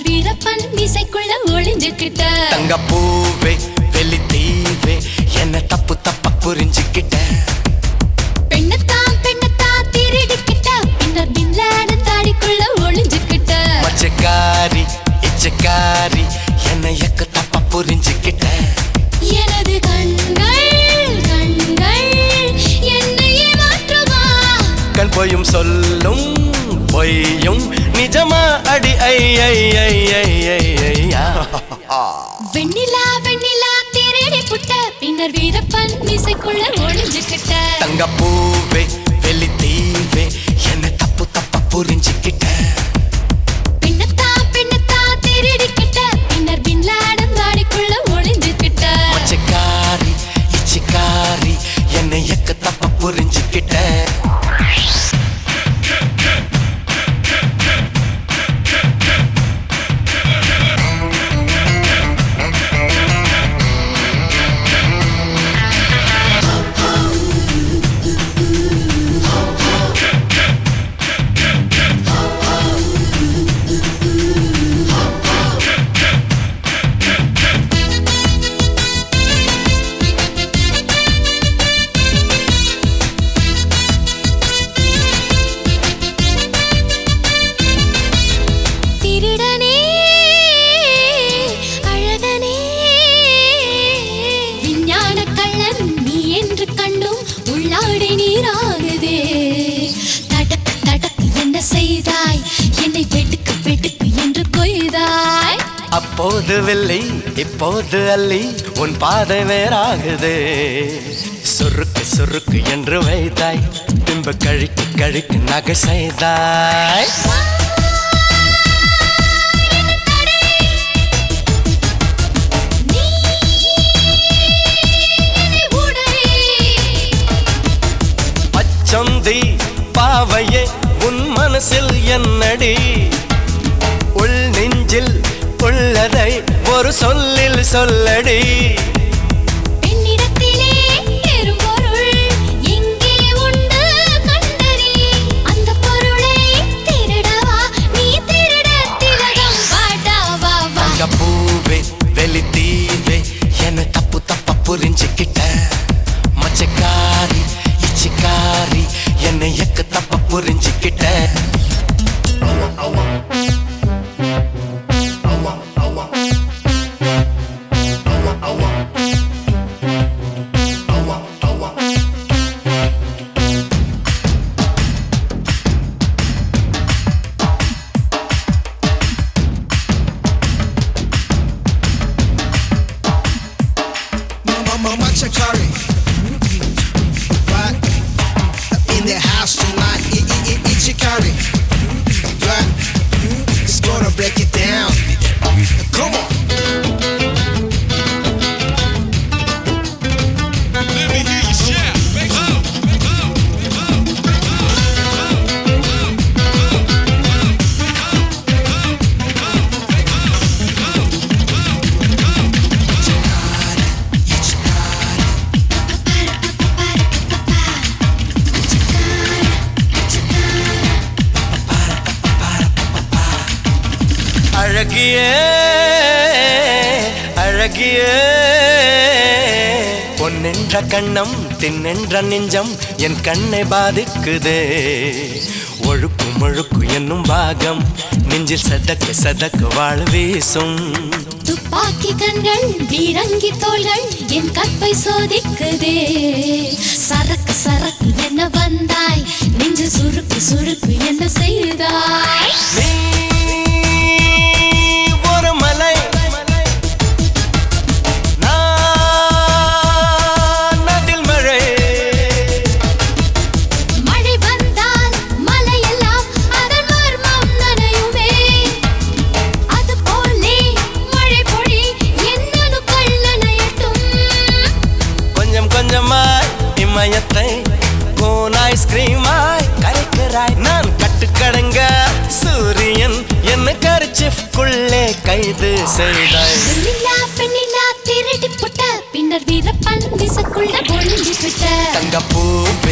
பின்னர் வீரப்பன் மீசைக்குள்ள ஒளிஞ்சுக்கிட்ட தங்க பூவே வெளி தீவே என்ன தப்பு தப்பா புரிஞ்சுக்கிட்ட பெண்ணத்தான் பெண்ணத்தான் திருடிக்கிட்ட பின்னர் பின்லாட தாடிக்குள்ள ஒளிஞ்சுக்கிட்ட மச்சக்காரி இச்சக்காரி என்ன எக்க தப்பா புரிஞ்சுக்கிட்ட எனது கண்கள் கண்கள் என்னையே மாற்றுமா கண் பொய்யும் சொல்லும் பொய்யும் நிஜமா அடி ஐ ஐ ஐ ஐ ஐ ஐயா வெண்ணிலா வெண்ணிலா திருடி புட்ட பின்னர் வீரப்பன் மீசைக்குள்ள ஒளிஞ்சுக்கிட்ட தங்க பூவே வெளி தீவே என்ன தப்பு தப்பா புரிஞ்சுக்கிட்ட பெண்ணத்தான் பெண்ணத்தான் திருடிக்கிட்ட பின்னர் பின்லாடன் தாடிக்குள்ள ஒளிஞ்சுக்கிட்ட மச்சக்காரி இச்சக்காரி என்ன எக்க தப்பா புரிஞ்சுக்கிட்ட திருடனே அழகனே விஞ்ஞான கள்ளன் நீ என்று கண்டும் உள்ளாடை நீராகுதே தடக்கு தடக்கு என்ன செய்தாய் என்னை வெட்டுக்கு வெட்டுக்கு என்று கொய்தாய் அப்போது வெள்ளி இப்போது அள்ளி உன் பாதை வேறாகுது சுருக்கு சுருக்கு என்று வைத்தாய் பின்பு கழிக்கு கழிக்கு நகை செய்தாய் நீ என்னை உடனே பச்சந்தி பாவையே உன் மனசில் என்னடி உள் நெஞ்சில் உள்ளதை ஒரு சொல்லில் சொல்லடி பெண்ணிடத்திலே பெரும்பொருள் எங்கே உண்டு கண்டறி அந்த பொருளை திருடவா நீ திருட திலகம் பாடாவா வா தங்க பூவே வெளி தீவே என்ன தப்பு தப்பா புரிஞ்சுக்கிட்ட மச்சக்காரி இச்சிக்காரி என்ன எக்க தப்பா புரிஞ்சுக்கிட்ட Mama Machakari. Right? In the house tonight. I- I- I- Ichikari. Right? It's gonna break it down. Come on. Let me hear you shout. Make ho, அழகியே அழகியே பொன்னென்ற கண்ணம் தின்னென்ற நெஞ்சம் என் கண்ணை பாதிக்குதே ஒழுக்கு முழுக்கு என்னும் பாகம் நெஞ்சில் சதக்கு சதக்கு வாழ் வீசும் துப்பாக்கி கண்கள் பீரங்கி தோள்கள் என் கற்பை சோதிக்குதே சரக்கு சரக்கு என்ன வந்தாய் நெஞ்சு சுருக்கு சுருக்கு என்ன செய்தாய் நீ ஒரு மலை நான் அதில் மழை மழை வந்தால் மலையெல்லாம் அதன் மர்மம் நனையுமே அது போலே மழை பொழி என்னனு கள்ளனையட்டும் கொஞ்சம் கொஞ்சமாய் இமயத்தை கோன் ஐஸ்கிரீமாய் கரைக்கிறாய் நான் கட்டுக்கடங்க சூரியன் என்ன கரிச்சிஃப்குள்ளே கைது செய்தாய் வெண்ணிலா பெண்ணிலா திருடி புட்ட பின்னர் வீரப்பன் விசக்குள்ள ஒளிஞ்சு விட்ட தங்க பூவே